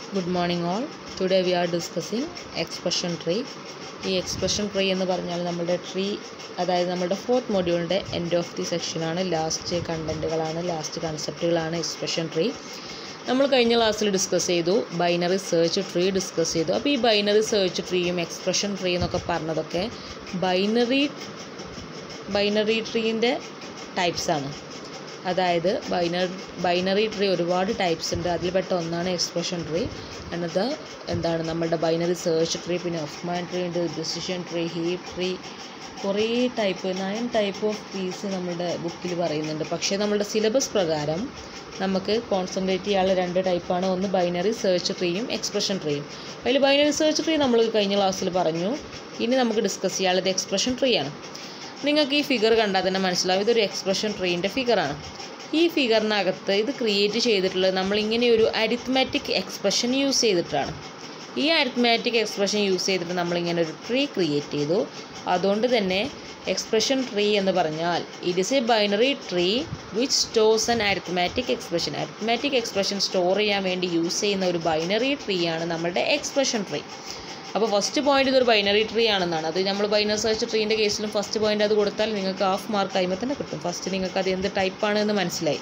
good morning all today we are discussing expression tree ഈ expression tree എന്ന് പറഞ്ഞാൽ നമ്മുടെ ട്രീ അതായത് നമ്മുടെ ഫോർത്ത് മൊഡ്യൂളിൻ്റെ എൻഡ് ഓഫ് ദി സെക്ഷനാണ് ലാസ്റ്റ് കണ്ടൻറ്റുകളാണ് ലാസ്റ്റ് കൺസെപ്റ്റുകളാണ് എക്സ്പ്രഷൻ ട്രീ നമ്മൾ കഴിഞ്ഞ ക്ലാസ്സിൽ ഡിസ്കസ് ചെയ്തു ബൈനറി സെർച്ച് ട്രീ ഡിസ്കസ് ചെയ്തു അപ്പോൾ ഈ ബൈനറി സെർച്ച് ട്രീയും എക്സ്പ്രഷൻ ട്രീ എന്നൊക്കെ പറഞ്ഞതൊക്കെ ബൈനറി ബൈനറി ട്രീൻ്റെ ടൈപ്സാണ് അതായത് ബൈനറി ബൈനറി ട്രീ ഒരുപാട് ടൈപ്സ് ഉണ്ട് അതിൽപ്പെട്ട ഒന്നാണ് എക്സ്പ്രഷൻ ട്രീ എന്നത് എന്താണ് നമ്മുടെ ബൈനറി സെർച്ച് ട്രീ പിന്നെ ഒഫ്മാൻ ട്രീ ഉണ്ട് ഡിസിഷൻ ട്രീ ഹീപ്പ് ട്രീ കുറേ type nine type of trees നമ്മുടെ ബുക്കിൽ പറയുന്നുണ്ട് പക്ഷേ നമ്മുടെ സിലബസ് പ്രകാരം നമുക്ക് കോൺസെൻട്രേറ്റ് ചെയ്യാനുള്ള രണ്ട് ടൈപ്പാണ് ഒന്ന് ബൈനറി സെർച്ച് ട്രീയും എക്സ്പ്രഷൻ ട്രീയും അതിൽ ബൈനറി സെർച്ച് ട്രീ നമ്മൾ കഴിഞ്ഞ ക്ലാസ്സിൽ പറഞ്ഞു ഇനി നമുക്ക് ഡിസ്കസ് ചെയ്യാനുള്ളത് എക്സ്പ്രഷൻ ട്രീ ആണ് നിങ്ങൾക്ക് ഈ ഫിഗർ കണ്ടാൽ തന്നെ മനസ്സിലാവും ഇതൊരു എക്സ്പ്രഷൻ ട്രീൻ്റെ ഫിഗറാണ് ഈ ഫിഗറിനകത്ത് ഇത് ക്രിയേറ്റ് ചെയ്തിട്ടുള്ളത് നമ്മളിങ്ങനെ ഒരു അരിത്മാറ്റിക് എക്സ്പ്രഷൻ യൂസ് ചെയ്തിട്ടാണ് ഈ അരിത്മാറ്റിക് എക്സ്പ്രഷൻ യൂസ് ചെയ്തിട്ട് നമ്മളിങ്ങനെ ഒരു ട്രീ ക്രിയേറ്റ് ചെയ്തു അതുകൊണ്ട് തന്നെ എക്സ്പ്രഷൻ ട്രീ എന്ന് പറഞ്ഞാൽ it is a binary tree which stores an arithmetic expression arithmetic expression store ചെയ്യാൻ വേണ്ടി യൂസ് ചെയ്യുന്ന ഒരു ബൈനറി ട്രീ ആണ് നമ്മുടെ എക്സ്പ്രഷൻ ട്രീ അപ്പോൾ ഫസ്റ്റ് പോയിന്റ് ഇതൊരു ബൈനറി ട്രീ ആണെന്നാണ് അത് നമ്മൾ ബൈനറി സെർച്ച് ട്രീൻ്റെ കേസിലും ഫസ്റ്റ് പോയിന്റ് അത് കൊടുത്താൽ നിങ്ങൾക്ക് ഹാഫ് മാർക്ക് കഴിയുമ്പോൾ തന്നെ കിട്ടും ഫസ്റ്റ് നിങ്ങൾക്ക് അത് എന്ത് ടൈപ്പാണ് എന്ന് മനസ്സിലായി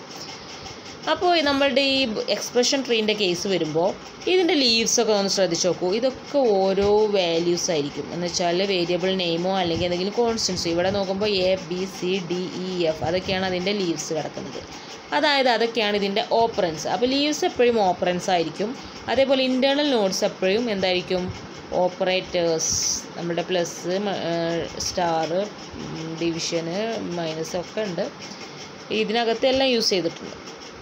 അപ്പോൾ നമ്മളുടെ ഈ എക്സ്പ്രഷൻ ട്രീൻ്റെ കേസ് വരുമ്പോൾ ഇതിൻ്റെ ലീവ്സൊക്കെ ഒന്ന് ശ്രദ്ധിച്ച് നോക്കൂ ഇതൊക്കെ ഓരോ വാല്യൂസ് ആയിരിക്കും എന്ന് വെച്ചാൽ വേരിയബിൾ നെയിമോ അല്ലെങ്കിൽ എന്തെങ്കിലും കോൺസ്റ്റൻസോ ഇവിടെ നോക്കുമ്പോൾ A B C D E F അതൊക്കെയാണ് അതിൻ്റെ ലീവ്സ് കിടക്കുന്നത് അതായത് അതൊക്കെയാണ് ഇതിൻ്റെ ഓപ്പറൻസ് അപ്പോൾ ലീവ്സ് എപ്പോഴും ഓപ്പറൻസ് ആയിരിക്കും അതേപോലെ ഇൻറ്റേർണൽ നോട്ട്സ് എപ്പോഴും എന്തായിരിക്കും ഓപ്പറേറ്റേഴ്സ് നമ്മുടെ പ്ലസ് സ്റ്റാർ ഡിവിഷന് മൈനസ് ഒക്കെ ഉണ്ട് ഇതിനകത്ത് എല്ലാം യൂസ് ചെയ്തിട്ടുണ്ട്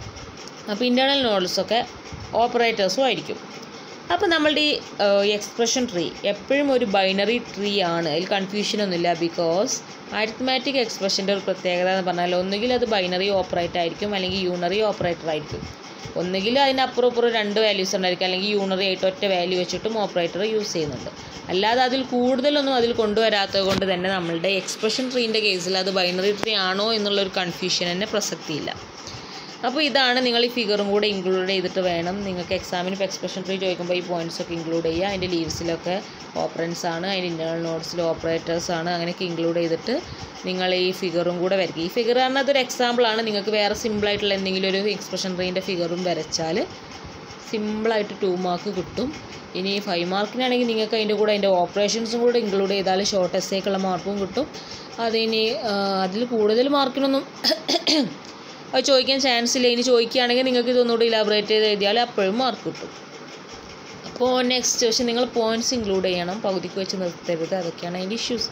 അപ്പോൾ ഇൻറ്റേർണൽ നോട്ട്സൊക്കെ ഓപ്പറേറ്റേഴ്സും ആയിരിക്കും അപ്പോൾ നമ്മളുടെ ഈ എക്സ്പ്രഷൻ ട്രീ എപ്പോഴും ഒരു ബൈനറി ട്രീ ആണ് അതിൽ കൺഫ്യൂഷനൊന്നുമില്ല ബിക്കോസ് അരിത്മാറ്റിക് എക്സ്പ്രഷൻ്റെ ഒരു പ്രത്യേകത എന്ന് പറഞ്ഞാൽ ഒന്നുകിൽ അത് ബൈനറി ഓപ്പറേറ്റർ ആയിരിക്കും അല്ലെങ്കിൽ യൂണറി ഓപ്പറേറ്റർ ആയിരിക്കും ഒന്നുകിൽ അതിൻ്റെ അപ്പുറം ഇപ്പുറം രണ്ട് വാല്യൂസ് ഉണ്ടായിരിക്കും അല്ലെങ്കിൽ യൂണറി ആയിട്ട് ഒറ്റ വാല്യൂ വെച്ചിട്ടും ഓപ്പറേറ്റർ യൂസ് ചെയ്യുന്നുണ്ട് അല്ലാതെ അതിൽ കൂടുതലൊന്നും അതിൽ കൊണ്ടുവരാത്തത് കൊണ്ട് തന്നെ നമ്മളുടെ എക്സ്പ്രഷൻ ട്രീൻ്റെ കേസിൽ അത് ബൈനറി ട്രീ ആണോ എന്നുള്ളൊരു കൺഫ്യൂഷൻ തന്നെ പ്രസക്തിയില്ല അപ്പോൾ ഇതാണ് നിങ്ങൾ ഈ ഫിഗറും കൂടെ ഇൻക്ലൂഡ് ചെയ്തിട്ട് വേണം നിങ്ങൾക്ക് എക്സാമിന് ഇപ്പോൾ എക്സ്പ്രഷൻ ട്രീ ചോദിക്കുമ്പോൾ ഈ പോയിൻറ്റ്സ് ഒക്കെ ഇൻക്ലൂഡ് ചെയ്യുക അതിൻ്റെ ലീവ്സിലൊക്കെ ഓപ്പറൻസ് ആണ് അതിൻ്റെ ഇൻറ്റേർണൽ നോട്ട്സിൽ ഓപ്പറേറ്റേഴ്സ് ആണ് അങ്ങനെയൊക്കെ ഇൻക്ലൂഡ് ചെയ്തിട്ട് നിങ്ങൾ ഈ ഫിഗറും കൂടെ വരയ്ക്കുക ഈ ഫിഗർ പറഞ്ഞാൽ അതൊരു എക്സാമ്പിളാണ് നിങ്ങൾക്ക് വേറെ സിമ്പിളായിട്ടുള്ള എന്തെങ്കിലും ഒരു എക്സ്പ്രഷൻ ട്രീൻ്റെ ഫിഗറും വരച്ചാൽ സിമ്പിളായിട്ട് ടു മാർക്ക് കിട്ടും ഇനി ഫൈവ് മാർക്കിനാണെങ്കിൽ നിങ്ങൾക്ക് അതിൻ്റെ കൂടെ അതിൻ്റെ ഓപ്പറേഷൻസും കൂടെ ഇൻക്ലൂഡ് ചെയ്താൽ ഷോർട്ട് എസ്സേക്കുള്ള മാർക്കും കിട്ടും അതിനി അതിൽ കൂടുതൽ മാർക്കിനൊന്നും അത് ചോദിക്കാൻ ചാൻസ് ഇല്ല ഇനി ചോദിക്കുകയാണെങ്കിൽ നിങ്ങൾക്ക് ഇതൊന്നുകൂടി ഇലാബറേറ്റ് ചെയ്ത് എഴുതിയാൽ അപ്പോഴും മാർക്ക് കിട്ടും അപ്പോൾ നെക്സ്റ്റ് പക്ഷേ നിങ്ങൾ പോയിൻറ്റ്സ് ഇൻക്ലൂഡ് ചെയ്യണം പകുതിക്ക് വെച്ച് നിർത്തരുത് അതൊക്കെയാണ് അതിൻ്റെ ഇഷ്യൂസ്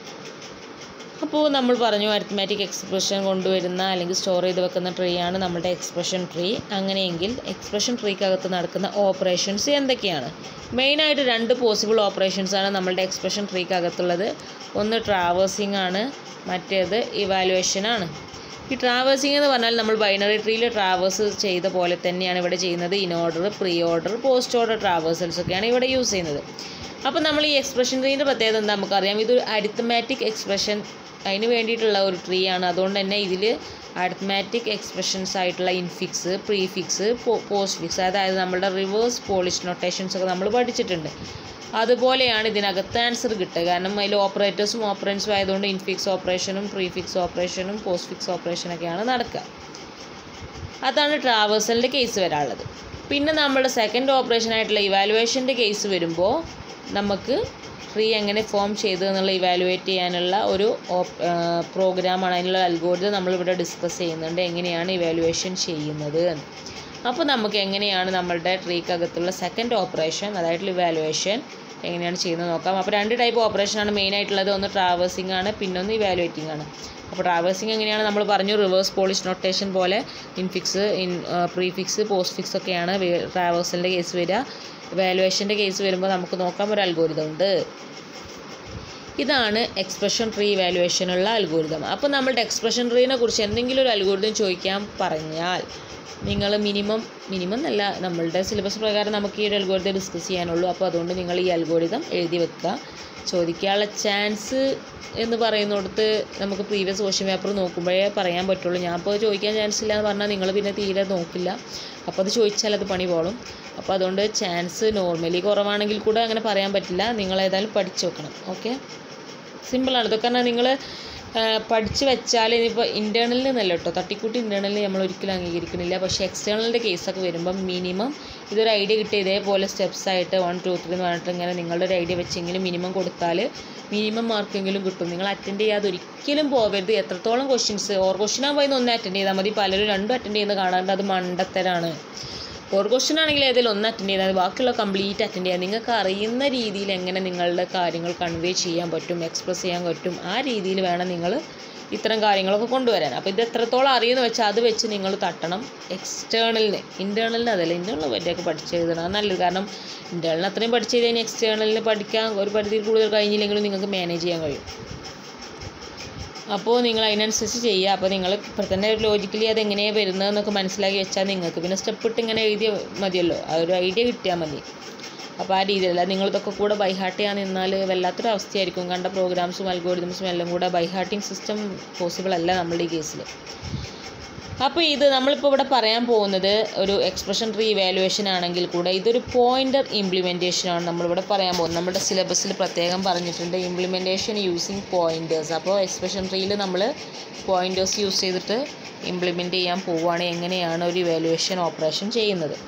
അപ്പോൾ നമ്മൾ പറഞ്ഞു അരിത്മാറ്റിക് എക്സ്പ്രഷൻ കൊണ്ടുവരുന്ന അല്ലെങ്കിൽ സ്റ്റോർ ചെയ്ത് വെക്കുന്ന ട്രീ ആണ് നമ്മുടെ എക്സ്പ്രഷൻ ട്രീ അങ്ങനെയെങ്കിൽ എക്സ്പ്രഷൻ ട്രീക്കകത്ത് നടക്കുന്ന ഓപ്പറേഷൻസ് എന്തൊക്കെയാണ് മെയിനായിട്ട് രണ്ട് പോസിബിൾ ഓപ്പറേഷൻസ് ആണ് നമ്മളുടെ എക്സ്പ്രഷൻ ട്രീക്കകത്തുള്ളത് ഒന്ന് ട്രാവേഴ്സിംഗ് ആണ് മറ്റേത് ഇവാലുവേഷൻ ആണ് ഈ ട്രാവേഴ്സിംഗ് എന്ന് പറഞ്ഞാൽ നമ്മൾ ബൈനറി ട്രീയിൽ ട്രാവേഴ്സ് ചെയ്ത പോലെ തന്നെയാണ് ഇവിടെ ചെയ്യുന്നത് inorder preorder postorder traversals ഒക്കെയാണ് ഇവിടെ യൂസ് ചെയ്യുന്നത് അപ്പോൾ നമ്മൾ ഈ എക്സ്പ്രഷൻ ട്രീൻ്റെ പ്രത്യേകത എന്താ നമുക്കറിയാം ഇതൊരു അരിത്മാറ്റിക് എക്സ്പ്രഷൻ അതിന് വേണ്ടിയിട്ടുള്ള ഒരു ട്രീ ആണ് അതുകൊണ്ട് തന്നെ ഇതിൽ അരിത്മാറ്റിക് എക്സ്പ്രഷൻസ് ആയിട്ടുള്ള ഇൻഫിക്സ് പ്രീഫിക്സ് പോസ്റ്റ് ഫിക്സ് അതായത് നമ്മുടെ റിവേഴ്സ് പോളിഷ് നൊട്ടേഷൻസ് ഒക്കെ നമ്മൾ പഠിച്ചിട്ടുണ്ട് അതുപോലെയാണ് ഇതിനകത്ത് ആൻസർ കിട്ടുക കാരണം അതിൽ ഓപ്പറേറ്റേഴ്സും ഓപ്പറൻസും ആയതുകൊണ്ട് ഇൻഫിക്സ് ഓപ്പറേഷനും പ്രീഫിക്സ് ഓപ്പറേഷനും പോസ്റ്റ് ഫിക്സ് ഓപ്പറേഷനൊക്കെയാണ് നടക്കുക അതാണ് ട്രാവേഴ്സലിൻ്റെ കേസ് വരാനുള്ളത് പിന്നെ നമ്മുടെ സെക്കൻഡ് ഓപ്പറേഷൻ ആയിട്ടുള്ള ഇവാലുവേഷൻ്റെ കേസ് വരുമ്പോൾ നമുക്ക് ട്രീ എങ്ങനെ ഫോം ചെയ്തു എന്നുള്ള ഇവാലുവേറ്റ് ചെയ്യാനുള്ള ഒരു പ്രോഗ്രാമാണ് അതിനുള്ള അൽഗോരിതം നമ്മളിവിടെ ഡിസ്കസ് ചെയ്യുന്നുണ്ട് എങ്ങനെയാണ് ഇവാലുവേഷൻ ചെയ്യുന്നത് എന്ന് അപ്പോൾ നമുക്ക് എങ്ങനെയാണ് നമ്മളുടെ ട്രീക്കകത്തുള്ള സെക്കൻഡ് ഓപ്പറേഷൻ അതായിട്ടുള്ള ഇവാലുവേഷൻ എങ്ങനെയാണ് ചെയ്യുന്നത് നോക്കാം അപ്പോൾ രണ്ട് ടൈപ്പ് ഓപ്പറേഷനാണ് മെയിൻ ആയിട്ടുള്ളത് ഒന്ന് ട്രാവേഴ്സിംഗ് ആണ് പിന്നെ ഒന്ന് ഇവാലുവേറ്റിംഗ് ആണ് അപ്പോൾ ട്രാവേഴ്സിംഗ് എങ്ങനെയാണ് നമ്മൾ പറഞ്ഞു റിവേഴ്സ് പോളിഷ് നൊട്ടേഷൻ പോലെ infix in prefix postfix ഒക്കെയാണ് ട്രാവേഴ്സലിൻ്റെ കേസ് വരിക വാലുവേഷൻ്റെ കേസ് വരുമ്പോൾ നമുക്ക് നോക്കാം ഒരു അൽഗോരിതം ഉണ്ട് ഇതാണ് എക്സ്പ്രഷൻ ട്രീ വാലുവേഷനുള്ള അൽഗോരിതം അപ്പോൾ നമ്മളുടെ എക്സ്പ്രഷൻ ട്രീനെ കുറിച്ച് എന്തെങ്കിലും ഒരു അൽഗോരിതം ചോദിക്കാൻ പറഞ്ഞാൽ നിങ്ങൾ മിനിമം മിനിമം എന്നല്ല നമ്മളുടെ സിലബസ് പ്രകാരം നമുക്ക് ഈ ഒരു അൽഗോരിതം ഡിസ്കസ് ചെയ്യാനുള്ളൂ അപ്പോൾ അതുകൊണ്ട് നിങ്ങൾ ഈ അൽഗോരിതം എഴുതി വെക്കുക ചോദിക്കാനുള്ള ചാൻസ് എന്ന് പറയുന്നിടത്ത് നമുക്ക് പ്രീവിയസ് ക്വസ്റ്റ്യൻ പേപ്പർ നോക്കുമ്പോഴേ പറയാൻ പറ്റുള്ളൂ ഞാൻ ഇപ്പോൾ ചോദിക്കാൻ ചാൻസ് ഇല്ല എന്ന് പറഞ്ഞാൽ നിങ്ങൾ പിന്നെ തീരെ നോക്കില്ല അപ്പോൾ അത് ചോദിച്ചാൽ അത് പണി പോളും അപ്പോൾ അതുകൊണ്ട് ചാൻസ് നോർമലി കുറവാണെങ്കിൽ കൂടെ അങ്ങനെ പറയാൻ പറ്റില്ല നിങ്ങൾ ഏതായാലും പഠിച്ചു വെക്കണം ഓക്കെ സിമ്പിളാണ് ഇതൊക്കെ പറഞ്ഞാൽ നിങ്ങൾ പഠിച്ച് വെച്ചാൽ ഇനിയിപ്പോൾ ഇൻറ്റേർണലിൽ നിന്നല്ല കേട്ടോ തട്ടിക്കൂട്ടി ഇൻറ്റേർണലിൽ നമ്മൾ ഒരിക്കലും അംഗീകരിക്കുന്നില്ല പക്ഷേ എക്സ്റ്റേണലിൻ്റെ കേസൊക്കെ വരുമ്പം മിനിമം ഇതൊരു ഐഡിയ കിട്ടിയ ഇതേപോലെ സ്റ്റെപ്സ് ആയിട്ട് വൺ ടു ത്രീ എന്ന് പറഞ്ഞിട്ട് ഇങ്ങനെ നിങ്ങളുടെ ഒരു ഐഡിയ വെച്ചെങ്കിലും മിനിമം കൊടുത്താൽ മിനിമം മാർക്കെങ്കിലും കിട്ടും നിങ്ങൾ അറ്റൻഡ് ചെയ്യാതെ ഒരിക്കലും പോകരുത് എത്രത്തോളം ക്വസ്റ്റ്യൻസ് ഓർ ക്വസ്റ്റ്യൻ ആകുമ്പോൾ ഒന്ന് അറ്റൻഡ് ചെയ്താൽ മതി പലരും രണ്ടും അറ്റൻഡ് ചെയ്യുന്നത് കാണാറുണ്ട് അത് മണ്ടത്തരാണ് ഓർ ക്വസ്റ്റ്യൻ ആണെങ്കിൽ ഏതെങ്കിലും ഒന്ന് അറ്റൻഡ് ചെയ്താൽ മതി ബാക്കിയുള്ള കംപ്ലീറ്റ് അറ്റൻഡ് ചെയ്യാം നിങ്ങൾക്ക് അറിയുന്ന രീതിയിൽ എങ്ങനെ നിങ്ങളുടെ കാര്യങ്ങൾ കൺവേ ചെയ്യാൻ പറ്റും എക്സ്പ്രസ് ചെയ്യാൻ പറ്റും ആ രീതിയിൽ വേണം നിങ്ങൾ ഇത്തരം കാര്യങ്ങളൊക്കെ കൊണ്ടുവരാൻ അപ്പോൾ ഇത് എത്രത്തോളം അറിയുമെന്ന് വെച്ചാൽ അത് വെച്ച് നിങ്ങൾ തട്ടണം എക്സ്റ്റേണലിന് ഇൻറ്റേർണലിന് അതല്ല ഇൻറ്റേർണൽ പറ്റിയൊക്കെ പഠിച്ച് എഴുതണം അത് നല്ലത് കാരണം ഇൻറ്റേർണലിന് അത്രയും പഠിച്ച് കഴിഞ്ഞാൽ എക്സ്റ്റേണലിന് പഠിക്കാൻ ഒരു പരിധിയിൽ കൂടുതൽ കഴിഞ്ഞില്ലെങ്കിലും നിങ്ങൾക്ക് മാനേജ് ചെയ്യാൻ കഴിയും അപ്പോൾ നിങ്ങൾ അതിനനുസരിച്ച് ചെയ്യുക അപ്പോൾ നിങ്ങൾ ഇപ്പോൾ തന്നെ ലോജിക്കലി അത് എങ്ങനെയാണ് വരുന്നതെന്നൊക്കെ മനസ്സിലാക്കി വെച്ചാൽ നിങ്ങൾക്ക് പിന്നെ സ്റ്റെപ്പ് ഇട്ട് ഇങ്ങനെ എഴുതിയ മതിയല്ലോ ആ ഒരു ഐഡിയ കിട്ടിയാൽ മതി അപ്പോൾ ആ രീതിയിലല്ല നിങ്ങളിതൊക്കെ കൂടെ ബൈഹാർട്ട് ചെയ്യാൻ നിന്നാൽ വല്ലാത്തൊരു അവസ്ഥയായിരിക്കും കണ്ട പ്രോഗ്രാംസും അൽഗോരിതംസും എല്ലാം കൂടെ ബൈഹാർട്ടിങ് സിസ്റ്റം പോസിബിൾ അല്ല നമ്മളുടെ ഈ കേസിൽ അപ്പോൾ ഇത് നമ്മളിപ്പോൾ ഇവിടെ പറയാൻ പോകുന്നത് ഒരു എക്സ്പ്രഷൻ ട്രീ ഇവാലുവേഷൻ ആണെങ്കിൽ കൂടെ ഇതൊരു പോയിൻ്റർ ഇംപ്ലിമെൻറ്റേഷൻ ആണ് നമ്മളിവിടെ പറയാൻ പോകുന്നത് നമ്മുടെ സിലബസിൽ പ്രത്യേകം പറഞ്ഞിട്ടുണ്ട് ഇംപ്ലിമെൻറ്റേഷൻ യൂസിങ് പോയിൻറ്റേഴ്സ് അപ്പോൾ എക്സ്പ്രഷൻ ട്രീയിൽ നമ്മൾ പോയിൻറ്റേഴ്സ് യൂസ് ചെയ്തിട്ട് ഇംപ്ലിമെൻറ്റ് ചെയ്യാൻ പോവുകയാണ് എങ്ങനെയാണ് ഒരു ഇവാലുവേഷൻ ഓപ്പറേഷൻ ചെയ്യുന്നത്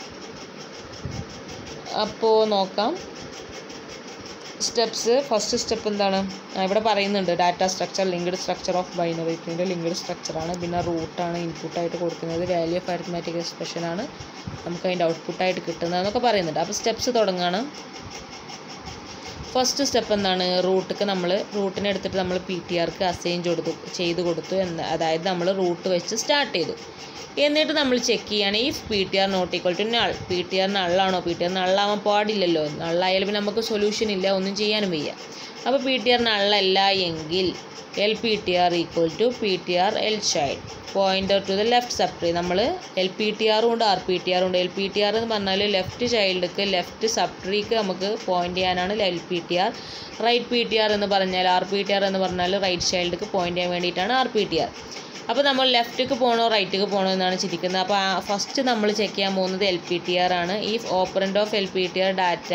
അപ്പോൾ നോക്കാം സ്റ്റെപ്സ് ഫസ്റ്റ് സ്റ്റെപ്പ് എന്താണ് ആ, ഇവിടെ പറയുന്നുണ്ട് data structure linked structure of binary ട്രീൻ്റെ ലിങ്ക്ഡ് സ്ട്രക്ചറാണ് പിന്നെ റൂട്ടാണ് ഇൻപുട്ടായിട്ട് കൊടുക്കുന്നത് വാല്യൂ ഓഫ് അരിത്മാറ്റിക് എക്സ്പ്രഷൻ ആണ് നമുക്ക് അതിൻ്റെ ഔട്ട്പുട്ടായിട്ട് കിട്ടുന്നതെന്നൊക്കെ പറയുന്നുണ്ട് അപ്പോൾ സ്റ്റെപ്സ് തുടങ്ങുകയാണ് ഫസ്റ്റ് സ്റ്റെപ്പ് എന്താണ് റൂട്ടിക്ക് നമ്മൾ റൂട്ടിനെ എടുത്തിട്ട് നമ്മൾ പി ടി ആർക്ക് അസൈൻ കൊടുത്തു ചെയ്ത് കൊടുത്തു എന്ന് അതായത് നമ്മൾ റൂട്ട് വെച്ച് സ്റ്റാർട്ട് ചെയ്തു എന്നിട്ട് നമ്മൾ ചെക്ക് ചെയ്യാണ് if P T R not equal to null P T R നള്ളാണോ പി ടി ആർ നള്ളാവാൻ പാടില്ലല്ലോ നള്ളായാലും പിന്നെ നമുക്ക് സൊല്യൂഷൻ ഇല്ല ഒന്നും ചെയ്യാനും വയ്യ അപ്പോൾ പി ടി ആർ നള്ളല്ല എങ്കിൽ L P T R equal to P T R L child pointer to the left subtree നമ്മൾ എൽ പി ടി ആറും ഉണ്ട് ആർ പി ടി ആറും ഉണ്ട് എൽ പി ടി ആർ എന്ന് പറഞ്ഞാൽ ലെഫ്റ്റ് ചൈൽഡ്ക്ക് ലെഫ്റ്റ് സബ് ട്രീക്ക് നമുക്ക് പോയിൻ്റ് ചെയ്യാനാണ് L P T R right P T R എന്ന് പറഞ്ഞാൽ ആർ പി ടി ആർ എന്ന് പറഞ്ഞാൽ റൈറ്റ് ചൈൽഡ്ക്ക് പോയിൻ്റ് ചെയ്യാൻ വേണ്ടിയിട്ടാണ് ആർ പി ടി ആർ അപ്പോൾ നമ്മൾ ലെഫ്റ്റിക്ക് പോകണോ റൈറ്റിക്ക് പോകണോ എന്നാണ് ചിന്തിക്കുന്നത് അപ്പോൾ ആ ഫസ്റ്റ് നമ്മൾ ചെക്ക് ചെയ്യാൻ പോകുന്നത് എൽ പി ടി ആർ ആണ് ഈ operand of L P T R data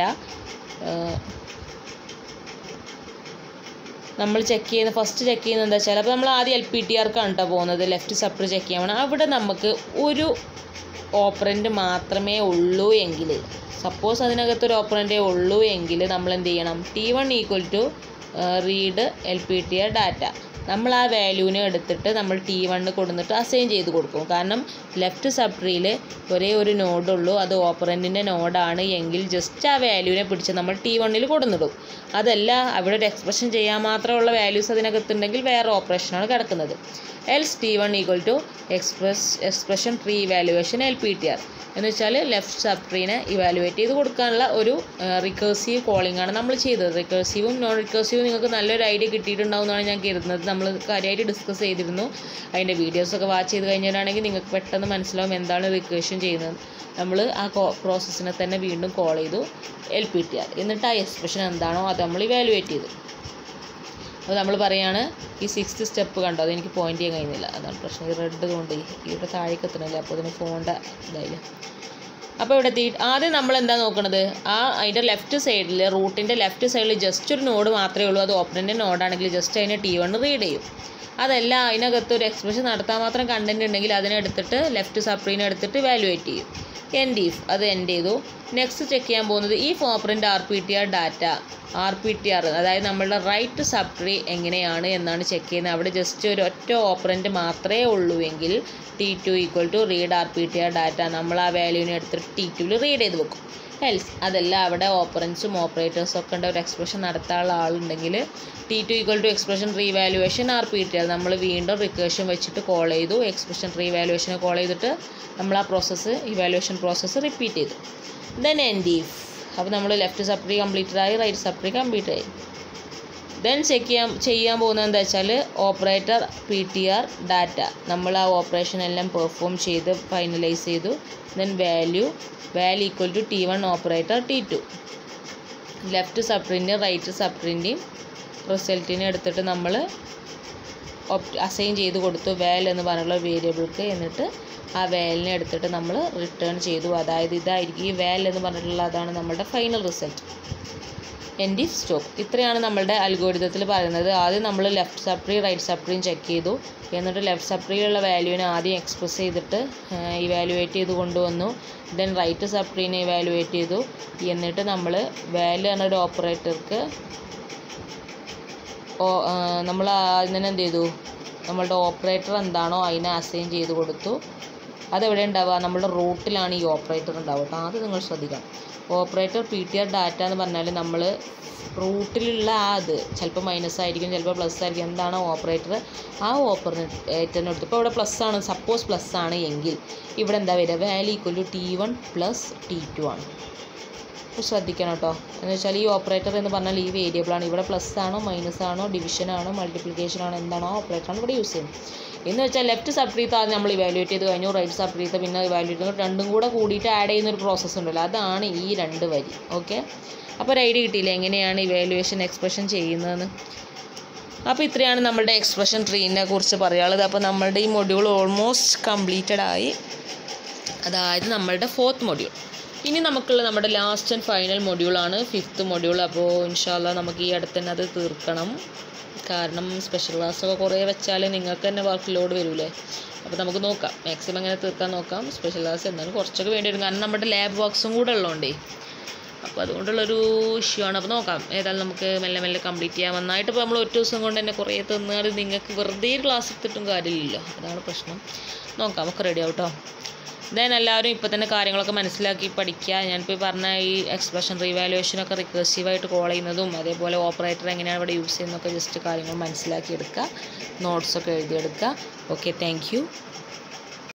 നമ്മൾ ചെക്ക് ചെയ്യുന്ന ഫസ്റ്റ് ചെക്ക് ചെയ്യുന്നത് എന്താ വെച്ചാൽ അപ്പോൾ നമ്മൾ ആദ്യം എൽ പി ടി ആർക്കാണ് കേട്ടോ പോകുന്നത് ലെഫ്റ്റ് സപ്ലൈ ചെക്ക് ചെയ്യാൻ വേണം അവിടെ നമുക്ക് ഒരു ഓപ്പറൻ്റ് മാത്രമേ ഉള്ളൂ എങ്കിൽ സപ്പോസ് അതിനകത്ത് ഒരു ഓപ്പറൻ്റേ ഉള്ളൂ എങ്കിൽ നമ്മൾ എന്ത് ചെയ്യണം T one equal to read L P T R data നമ്മൾ ആ വാല്യൂവിനെ എടുത്തിട്ട് നമ്മൾ ടി വണ്ണ് കൊടുത്തിട്ട് അസൈൻ ചെയ്ത് കൊടുക്കും കാരണം ലെഫ്റ്റ് സബ് ട്രീയിൽ ഒരേ ഒരു നോഡുള്ളൂ അത് ഓപ്പറൻറ്റിൻ്റെ നോഡാണ് എങ്കിൽ ജസ്റ്റ് ആ വാല്യൂവിനെ പിടിച്ച് നമ്മൾ ടി വണ്ണിൽ കൊടുന്നിടും അതല്ല അവിടെ ഒരു എക്സ്പ്രഷൻ ചെയ്യാൻ മാത്രമുള്ള വാല്യൂസ് അതിനകത്തുണ്ടെങ്കിൽ വേറെ ഓപ്പറേഷനാണ് കിടക്കുന്നത് else T one equal to express expression tree evaluation L P T R എന്ന് വെച്ചാൽ ലെഫ്റ്റ് സബ് ട്രീനെ ഇവാലുവേറ്റ് ചെയ്ത് കൊടുക്കാനുള്ള ഒരു റിക്കേഴ്സീവ് കോളിംഗ് ആണ് നമ്മൾ ചെയ്തത് റിക്കേഴ്സീവും നോൺ റിക്കേഴ്സീവും നിങ്ങൾക്ക് നല്ലൊരു ഐഡിയ കിട്ടിയിട്ടുണ്ടാവും എന്നാണ് ഞാൻ കരുതുന്നത് നമ്മൾ കാര്യമായിട്ട് ഡിസ്കസ് ചെയ്തിരുന്നു അതിൻ്റെ വീഡിയോസൊക്കെ വാച്ച് ചെയ്ത് കഴിഞ്ഞവരാണെങ്കിൽ നിങ്ങൾക്ക് പെട്ടെന്ന് മനസ്സിലാവും എന്താണ് റിക്കേഷൻ ചെയ്യുന്നത് നമ്മൾ ആ കോ പ്രോസസ്സിനെ തന്നെ വീണ്ടും കോൾ ചെയ്തു എൽ പി ടി ആർ എന്നിട്ട് ആ എക്സ്പ്രഷൻ എന്താണോ അത് നമ്മൾ ഇവാലുവേറ്റ് ചെയ്തു അപ്പോൾ നമ്മൾ പറയാണ് ഈ സിക്സ്ത് സ്റ്റെപ്പ് കണ്ടോ അതെനിക്ക് പോയിന്റ് ചെയ്യാൻ കഴിയുന്നില്ല അതാണ് പ്രശ്നം ഈ റെഡ് കൊണ്ട് ഇവിടെ താഴേക്ക് എത്തണില്ല അപ്പോൾ അതിന് ഫോണിൻ്റെ ഇതായില്ല അപ്പോൾ ഇവിടെ എത്തി ആദ്യം നമ്മൾ എന്താ നോക്കണത് ആ അതിൻ്റെ ലെഫ്റ്റ് സൈഡിൽ റൂട്ടിൻ്റെ ലെഫ്റ്റ് സൈഡിൽ ജസ്റ്റ് ഒരു നോഡ് മാത്രമേ ഉള്ളൂ അത് ഓപ്പണിൻ്റെ നോഡാണെങ്കിൽ ജസ്റ്റ് അതിനെ ടി വൺ റീഡ് ചെയ്യും അതല്ല അതിനകത്ത് ഒരു എക്സ്പ്രഷൻ നടത്താൻ മാത്രം കണ്ടന്റ് ഉണ്ടെങ്കിൽ അതിനെ എടുത്തിട്ട് ലെഫ്റ്റ് സപ്രീനെ എടുത്തിട്ട് വാലുവേറ്റ് ചെയ്യും എൻഡ് ഈഫ് അത് എൻഡ് ചെയ്തു നെക്സ്റ്റ് ചെക്ക് ചെയ്യാൻ പോകുന്നത് ഈ ഫോപ്പറിൻ്റെ R P T R data R P T R അതായത് നമ്മളുടെ റൈറ്റ് സബ് ട്രീ എങ്ങനെയാണ് എന്നാണ് ചെക്ക് ചെയ്യുന്നത് അവിടെ ജസ്റ്റ് ഒരു ഒറ്റ ഓപ്പറൻറ്റ് മാത്രമേ ഉള്ളൂ എങ്കിൽ T two equal to read R P T R data നമ്മൾ ആ വാല്യൂവിനെ എടുത്തിട്ട് ടി ടുവിൽ റീഡ് ചെയ്ത് വെക്കും എൽസ് അതല്ല അവിടെ ഓപ്പറൻസും ഓപ്പറേറ്റേഴ്സും ഒക്കെ ഉണ്ട് ഒരു എക്സ്പ്രഷൻ നടത്താനുള്ള ആളുണ്ടെങ്കിൽ T two equal to expression reevaluation R P T R നമ്മൾ വീണ്ടും റിക്കേഷൻ വെച്ചിട്ട് കോൾ ചെയ്തു എക്സ്പ്രഷൻ റീവാലുവേഷനെ കോൾ ചെയ്തിട്ട് നമ്മൾ ആ പ്രോസസ്സ് ഇവാലുവേഷൻ പ്രോസസ്സ് റിപ്പീറ്റ് ചെയ്തു ദെൻ എൻഡ് ഈഫ് അപ്പോൾ നമ്മൾ ലെഫ്റ്റ് സപ്രി കംപ്ലീറ്റഡ് ആയി റൈറ്റ് സപ്രി കംപ്ലീറ്റ് ആയി ദെൻ ചെക്ക് ചെയ്യാൻ ചെയ്യാൻ പോകുന്നത് എന്താ വെച്ചാൽ operator P T R data നമ്മൾ ആ ഓപ്പറേഷൻ എല്ലാം പെർഫോം ചെയ്ത് ഫൈനലൈസ് ചെയ്തു then value value equal to T one operator T two left sub print right sub പ്രിൻ്റെയും റിസൾട്ടിനെ എടുത്തിട്ട് നമ്മൾ അസൈൻ ചെയ്ത് കൊടുത്തു വാൽ എന്ന് പറഞ്ഞുള്ള വേരിയബിൾക്ക് എന്നിട്ട് ആ വാലിനെ എടുത്തിട്ട് നമ്മൾ റിട്ടേൺ ചെയ്തു അതായത് ഇതായിരിക്കും ഈ വാൽ എന്ന് പറഞ്ഞിട്ടുള്ള അതാണ് നമ്മുടെ ഫൈനൽ റിസൾട്ട് എൻഡ് സ്റ്റോപ്പ് ഇത്രയാണ് നമ്മളുടെ അൽഗോരിതത്തിൽ പറയുന്നത് ആദ്യം നമ്മൾ ലെഫ്റ്റ് സപ്രീ റൈറ്റ് സപ്രീം ചെക്ക് ചെയ്തു എന്നിട്ട് ലെഫ്റ്റ് സപ്രീയിലുള്ള വാല്യൂവിനെ ആദ്യം എക്സ്പ്രസ് ചെയ്തിട്ട് ഇവാലുവേറ്റ് ചെയ്ത് കൊണ്ടുവന്നു ദെൻ റൈറ്റ് സപ്രീനെ ഇവാലുവേറ്റ് ചെയ്തു എന്നിട്ട് നമ്മൾ വാല്യൂ എന്നൊരു ഓപ്പറേറ്റർക്ക് ഓ നമ്മൾ അതിനെ എന്ത് ചെയ്തു നമ്മളുടെ ഓപ്പറേറ്റർ എന്താണോ അതിനെ അസൈൻ ചെയ്ത് കൊടുത്തു അതെവിടെ ഉണ്ടാവുക നമ്മുടെ റൂട്ടിലാണ് ഈ ഓപ്പറേറ്റർ ഉണ്ടാവുക കേട്ടോ അത് നിങ്ങൾ ശ്രദ്ധിക്കണം operator P T R data എന്ന് പറഞ്ഞാൽ നമ്മൾ റൂട്ടിലുള്ള ആ അത് ചിലപ്പോൾ മൈനസ് ആയിരിക്കും ചിലപ്പോൾ പ്ലസ് ആയിരിക്കും എന്താണ് ഓപ്പറേറ്റർ ആ ഓപ്പറേറ്ററിനെ എടുത്ത് ഇപ്പോൾ ഇവിടെ പ്ലസ് ആണ് സപ്പോസ് പ്ലസ് ആണ് എങ്കിൽ ഇവിടെ എന്താ വരിക value equal to T one plus T two ആണ് അപ്പോൾ ശ്രദ്ധിക്കണം കേട്ടോ എന്ന് വെച്ചാൽ ഈ ഓപ്പറേറ്റർ എന്ന് പറഞ്ഞാൽ ഈ വേരിയബിളാണ് ഇവിടെ പ്ലസ് ആണോ മൈനസ് ആണോ ഡിവിഷൻ ആണോ മൾട്ടിപ്ലിക്കേഷൻ ആണോ എന്താണോ ഓപ്പറേറ്ററാണ് ഇവിടെ യൂസ് ചെയ്യുന്നത് എന്ന് വെച്ചാൽ ലെഫ്റ്റ് സബ്ട്രീത്ത് ആദ്യം നമ്മൾ ഇവാലുവേറ്റ് ചെയ്ത് കഴിഞ്ഞു റൈറ്റ് സബ്ട്രീത്ത് പിന്നെ ഇവാലുവേറ്റ് ചെയ്ത് രണ്ടും കൂടെ കൂടിയിട്ട് ആഡ് ചെയ്യുന്ന ഒരു പ്രോസസ്സ് ഉണ്ടല്ലോ അതാണ് ഈ രണ്ട് വരി ഓക്കെ അപ്പോൾ ഒരു ഐഡിയ കിട്ടിയില്ല എങ്ങനെയാണ് ഇവാലുവേഷൻ എക്സ്പ്രഷൻ ചെയ്യുന്നതെന്ന് അപ്പോൾ ഇത്രയാണ് നമ്മുടെ എക്സ്പ്രഷൻ ട്രീനെ കുറിച്ച് പറയാനുള്ളത് അപ്പോൾ നമ്മളുടെ ഈ മൊഡ്യൂൾ ഓൾമോസ്റ്റ് കംപ്ലീറ്റഡ് ആയി അതായത് നമ്മളുടെ ഫോർത്ത് മൊഡ്യൂൾ ഇനി നമുക്കുള്ള നമ്മുടെ ലാസ്റ്റ് ആൻഡ് ഫൈനൽ മൊഡ്യൂളാണ് ഫിഫ്ത്ത് മൊഡ്യൂൾ അപ്പോൾ ഇൻഷാല്ല നമുക്ക് ഈ അടുത്ത് തന്നെ അത് തീർക്കണം കാരണം സ്പെഷ്യൽ ക്ലാസ്സൊക്കെ കുറേ വെച്ചാൽ നിങ്ങൾക്ക് തന്നെ വർക്ക് ലോഡ് വരൂലേ അപ്പോൾ നമുക്ക് നോക്കാം മാക്സിമം അങ്ങനെ തീർക്കാൻ നോക്കാം സ്പെഷ്യൽ ക്ലാസ് എന്നാലും കുറച്ചൊക്കെ വേണ്ടി വരും കാരണം നമ്മുടെ ലാബ് വർക്ക്സും കൂടെ ഉള്ളതുകൊണ്ടേ അപ്പോൾ അതുകൊണ്ടുള്ളൊരു ഇഷ്യൂ ആണ് അപ്പോൾ നോക്കാം ഏതായാലും നമുക്ക് മെല്ലെ മെല്ലെ കംപ്ലീറ്റ് ചെയ്യാം നന്നായിട്ട് ഇപ്പോൾ നമ്മൾ ഒറ്റ ദിവസം കൊണ്ട് തന്നെ കുറേ തിന്നാൽ നിങ്ങൾക്ക് വെറുതെ ക്ലാസ് എടുത്തിട്ടും കാര്യമില്ലല്ലോ അതാണ് പ്രശ്നം നോക്കാം ഒക്കെ റെഡി ആവും കേട്ടോ ദെൻ എല്ലാവരും ഇപ്പോൾ തന്നെ കാര്യങ്ങളൊക്കെ മനസ്സിലാക്കി പഠിക്കുക ഞാനിപ്പോൾ ഈ പറഞ്ഞ ഈ എക്സ്പ്രഷൻ റീവാലുവേഷനൊക്കെ റിക്കേഴ്സീവായിട്ട് കോൾ ചെയ്യുന്നതും അതേപോലെ ഓപ്പറേറ്റർ എങ്ങനെയാണ് ഇവിടെ യൂസ് ചെയ്യുന്നതൊക്കെ ജസ്റ്റ് കാര്യങ്ങൾ മനസ്സിലാക്കി എടുക്കുക നോട്ട്സൊക്കെ എഴുതിയെടുക്കുക ഓക്കെ താങ്ക്